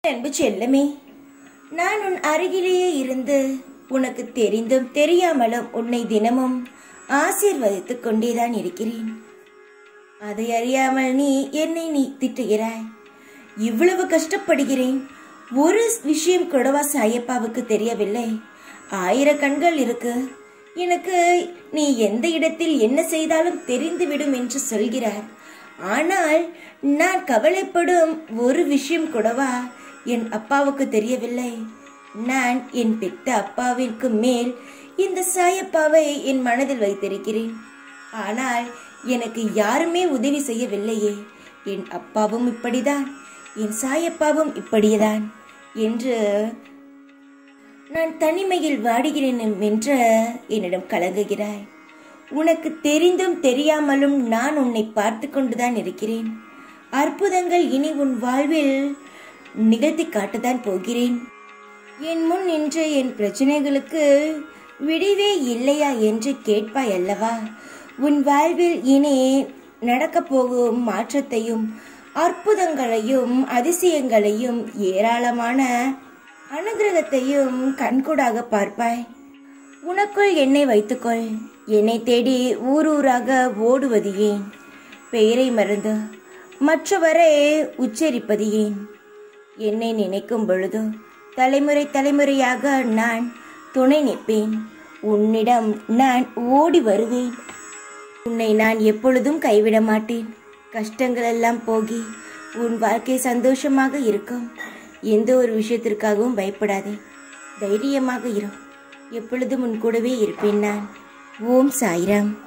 அன்பு செல்லமே நான் உன் அருகிலேயே இருந்து உனக்கு தெரிந்தும் தெரியாமலும் உன்னை தினமும் ஆசீர்வதித்துக் கொண்டேதான் இருக்கிறேன் அதை அறியாமல் நீ என்னை நீ திட்டுகிறாய் இவ்வளவு கஷ்டப்படுகிறேன் ஒரு விஷயம் கூடவா சாயப்பாவுக்கு தெரியவில்லை ஆயிர கண்கள் இருக்கு எனக்கு நீ எந்த இடத்தில் என்ன செய்தாலும் தெரிந்துவிடும் என்று சொல்கிறார் ஆனால் நான் கவலைப்படும் ஒரு விஷயம் கூடவா என் அப்பாவுக்கு தெரியவில்லை நான் என் பெத்த அப்பாவிற்கு மேல் இந்த சாயப்பாவை என் மனதில் வைத்திருக்கிறேன் ஆனால் எனக்கு யாருமே உதவி செய்யவில்லையே என் அப்பாவும் இப்படிதான் என் சாயப்பாவும் இப்படியேதான் என்று நான் தனிமையில் வாடுகிறேன் என்று என்னிடம் கலங்குகிறாய் உனக்கு தெரிந்தும் தெரியாமலும் நான் உன்னை பார்த்து கொண்டுதான் இருக்கிறேன் அற்புதங்கள் இனி உன் வாழ்வில் நிகழ்த்தி காட்டத்தான் போகிறேன் என் முன் நின்ற என் பிரச்சனைகளுக்கு விடிவே இல்லையா என்று கேட்பாய் அல்லவா உன் வாழ்வில் இனி நடக்கப் போகும் மாற்றத்தையும் அற்புதங்களையும் அதிசயங்களையும் ஏராளமான அனுகிரகத்தையும் கண்கூடாக பார்ப்பாய் உனக்குள் என்னை வைத்துக்கொள் என்னை தேடி ஊர் ஊராக ஓடுவது ஏன் பெயரை மறந்து மற்றவரை உச்சரிப்பது ஏன் என்னை நினைக்கும் பொழுது தலைமுறை தலைமுறையாக நான் துணை நிற்பேன் உன்னிடம் நான் ஓடி வருவேன் உன்னை நான் எப்பொழுதும் கைவிட மாட்டேன் கஷ்டங்கள் எல்லாம் போகி உன் வாழ்க்கை சந்தோஷமாக இருக்கும் எந்த ஒரு விஷயத்திற்காகவும் பயப்படாதே தைரியமாக இரு எப்பொழுதும் உன் கூடவே இருப்பேன் நான் ஓம் சாய்ராம்